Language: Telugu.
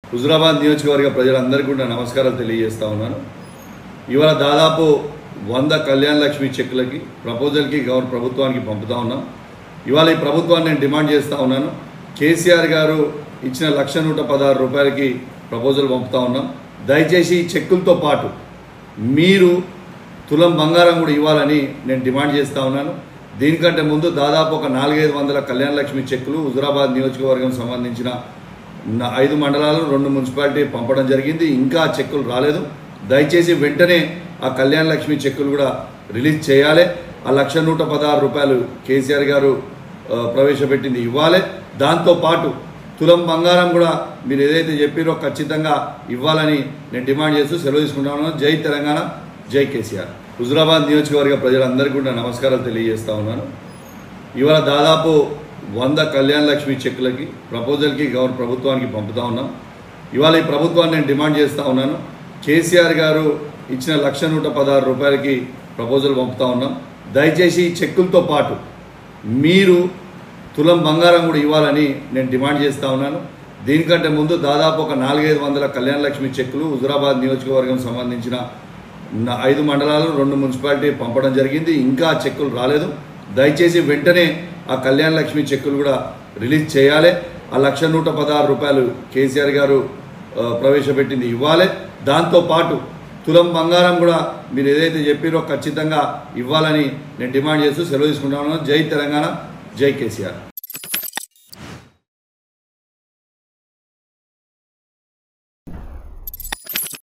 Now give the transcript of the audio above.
హుజురాబాద్ నియోజకవర్గ ప్రజలందరికీ కూడా నమస్కారాలు తెలియజేస్తా ఉన్నాను ఇవాళ దాదాపు వంద కళ్యాణ లక్ష్మి చెక్కులకి ప్రపోజల్కి గవర్ ప్రభుత్వానికి పంపుతా ఉన్నాం ఇవాళ ఈ ప్రభుత్వాన్ని నేను డిమాండ్ చేస్తూ ఉన్నాను కేసీఆర్ గారు ఇచ్చిన లక్ష నూట పదహారు రూపాయలకి ప్రపోజల్ పంపుతా ఉన్నాం దయచేసి ఈ చెక్కులతో పాటు మీరు తులం బంగారం కూడా ఇవ్వాలని నేను డిమాండ్ చేస్తూ ఉన్నాను దీనికంటే ముందు దాదాపు ఒక నాలుగైదు వందల కళ్యాణ లక్ష్మి చెక్కులు హుజురాబాద్ నియోజకవర్గం సంబంధించిన నా- ఐదు మండలాలు రెండు మున్సిపాలిటీ పంపడం జరిగింది ఇంకా ఆ చెక్కులు రాలేదు దయచేసి వెంటనే ఆ కళ్యాణ లక్ష్మి చెక్కులు కూడా రిలీజ్ చేయాలి ఆ లక్ష నూట పదహారు రూపాయలు కేసీఆర్ గారు ఆ, ప్రవేశపెట్టింది ఇవ్వాలి దాంతోపాటు తులం బంగారం కూడా మీరు ఏదైతే చెప్పారో ఖచ్చితంగా ఇవ్వాలని నేను డిమాండ్ చేస్తూ సెలవు తీసుకుంటాను జై తెలంగాణ జై కేసీఆర్ హుజురాబాద్ నియోజకవర్గ ప్రజలందరికీ కూడా నమస్కారాలు తెలియజేస్తా ఉన్నాను ఇవాళ దాదాపు వంద కళ్యాణ లక్ష్మి చెక్కులకి ప్రపోజల్కి గవర్ ప్రభుత్వానికి పంపుతా ఉన్నాం ఇవాళ ఈ ప్రభుత్వాన్ని నేను డిమాండ్ చేస్తూ ఉన్నాను కేసీఆర్ గారు ఇచ్చిన లక్ష నూట పదహారు రూపాయలకి ప్రపోజల్ పంపుతా ఉన్నాం దయచేసి ఈ చెక్కులతో పాటు మీరు తులం బంగారం కూడా ఇవ్వాలని నేను డిమాండ్ చేస్తూ ఉన్నాను దీనికంటే ముందు దాదాపు ఒక నాలుగైదు వందల కళ్యాణ లక్ష్మి చెక్కులు హుజురాబాద్ నియోజకవర్గం సంబంధించిన నా- ఐదు మండలాలు రెండు మున్సిపాలిటీ పంపడం జరిగింది ఇంకా ఆ చెక్కులు రాలేదు దయచేసి వెంటనే ఆ కళ్యాణ లక్ష్మి చెక్కులు కూడా రిలీజ్ చేయాలి ఆ లక్ష నూట పదహారు రూపాయలు కేసీఆర్ గారు ఆ, ప్రవేశపెట్టింది ఇవ్వాలి దాంతోపాటు తులం బంగారం కూడా మీరు ఏదైతే చెప్పారో ఖచ్చితంగా ఇవ్వాలని నేను డిమాండ్ చేస్తూ సెలవు తీసుకుంటాను జై తెలంగాణ జై కేసీఆర్